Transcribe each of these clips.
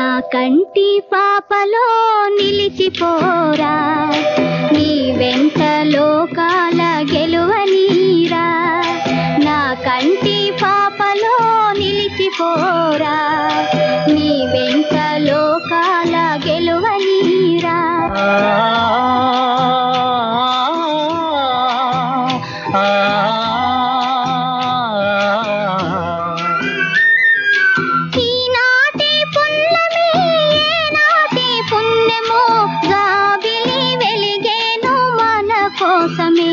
నా కంటి పాపలో నిలిచిపోరా నీ వెంట లోకాల గెలువనీరా నా కంటి పాపలో నిలిచిపోరా నీ వెంట లోకాల గెలువనీరా ఈనాటి పున్నమి ఏనాటి పుణ్యమో గాబిలి వెలిగేను మన కోసమే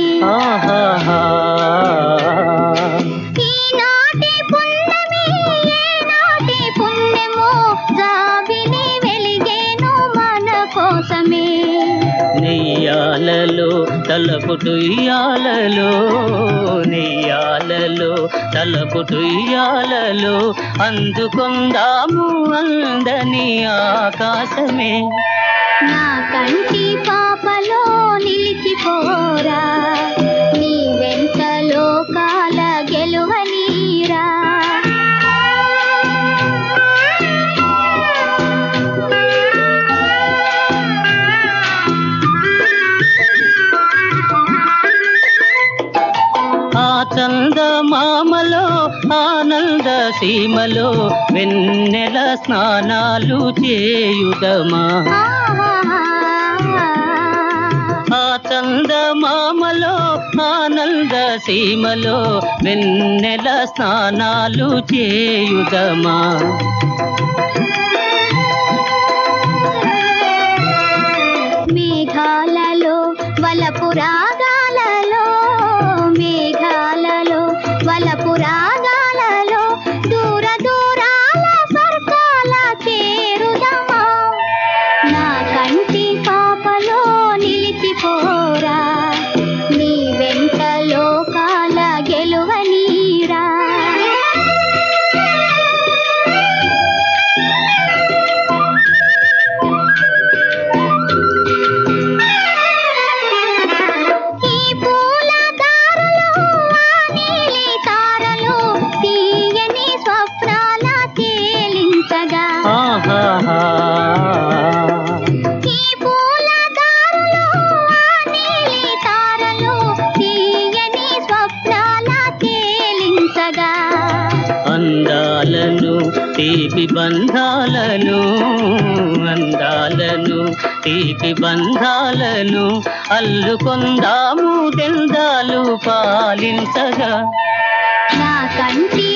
ఈనాటి పున్నమి ఏనాటి పుణ్యమో గాబిలి వెలిగేను మన కోసమే నెయ్యాలలో తలపుటు ఇయ్యాలలో నెయ్యాలలో తలపుటు ఇయ్యాలలో అందుకుందాము అందని ఆకాశమే నా కంటి పాపలో నిలిచిపోరా నీ వెంట లోకాల గెలువనీరా ఆ చందమామలో ఆనంద సీమలో వెన్నెల స్నానాలు చేయుదమా ఆ చందమామలో ఆనంద సీమలో వెన్నెల స్నానాలు చేయుదమా మేఘాలలో వలపు రాగాలలో మేఘాలలో వలపు రాగాలలో దూర దూరాల స్వర్గాల చేరుదమా నా కంటి పాపలో నిలిచిపోరా నీ వెంట లోకాల గెలువనీరా ఈ పూల దారులు ఆ నీలి తారలు తీయని స్వప్నాల తేలించగా ఆహాహా ఈ పూల దారులు ఆ నీలి తారలు తీయని స్వప్నాల తేలించగా అందాలను తీపి బంధాలను అందాలను తీపి బంధాలను అల్లుకొందాము దెందాలు పాలించగా నా కంటి